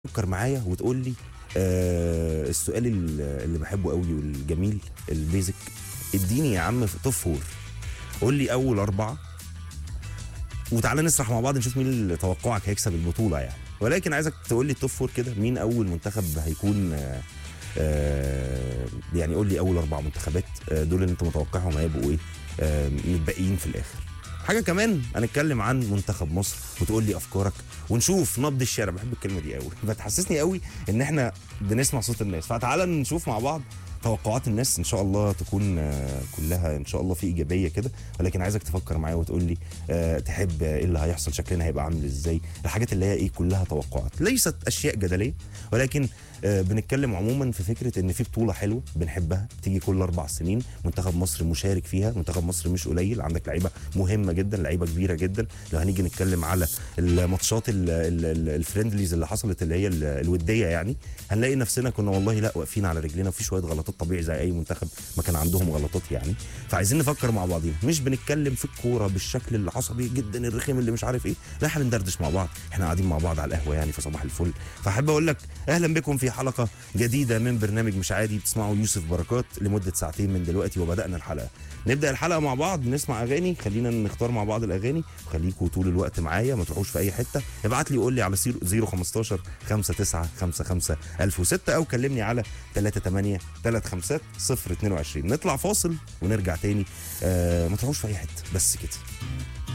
تفكر معايا وتقول لي آه السؤال ال- اللي بحبه قوي والجميل البيزك اديني يا عم في توب فور قول لي اول اربعه وتعالى نسرح مع بعض نشوف مين اللي توقعك هيكسب البطوله يعني ولكن عايزك تقول لي التوب فور كده مين اول منتخب هيكون آه آه يعني قول لي اول اربع منتخبات آه دول اللي انت متوقعهم هيبقوا ايه آه متبقيين في الاخر حاجه كمان هنتكلم عن منتخب مصر وتقول لي افكارك ونشوف نبض الشارع بحب الكلمه دي قوي بتحسسني قوي ان احنا بنسمع صوت الناس فتعالى نشوف مع بعض توقعات الناس ان شاء الله تكون آه، كلها ان شاء الله في ايجابيه كده ولكن عايزك تفكر معايا وتقول لي آه، تحب ايه اللي هيحصل شكلنا هيبقى عامل ازاي الحاجات اللي هي ايه كلها توقعات ليست اشياء جدليه ولكن آه، بنتكلم عموما في فكره ان في بطوله حلوه بنحبها بتيجي كل اربع سنين منتخب مصر مشارك فيها منتخب مصر مش قليل عندك لعيبه مهمه جدا لعيبه كبيره جدا لو هنيجي نتكلم على الماتشات ال- ال- ال- الفريندليز اللي حصلت اللي هي ال- الوديه يعني هنلاقي نفسنا كنا والله لا واقفين على رجلينا وفي شويه غلطات طبيعي زي اي منتخب ما كان عندهم غلطات يعني فعايزين نفكر مع بعضينا مش بنتكلم في الكوره بالشكل العصبي جدا الرخيم اللي مش عارف ايه لا احنا بندردش مع بعض احنا قاعدين مع بعض على القهوه يعني في صباح الفل فاحب اقول لك اهلا بكم في حلقه جديده من برنامج مش عادي بتسمعوا يوسف بركات لمده ساعتين من دلوقتي وبدانا الحلقه نبدا الحلقه مع بعض نسمع اغاني خلينا نختار مع بعض الاغاني وخليكم طول الوقت معايا ما تروحوش في اي حته ابعت لي قول لي على 015 59 55 1006 او كلمني على 38 35 022 نطلع فاصل ونرجع تاني آه ما تروحوش في اي حته بس كده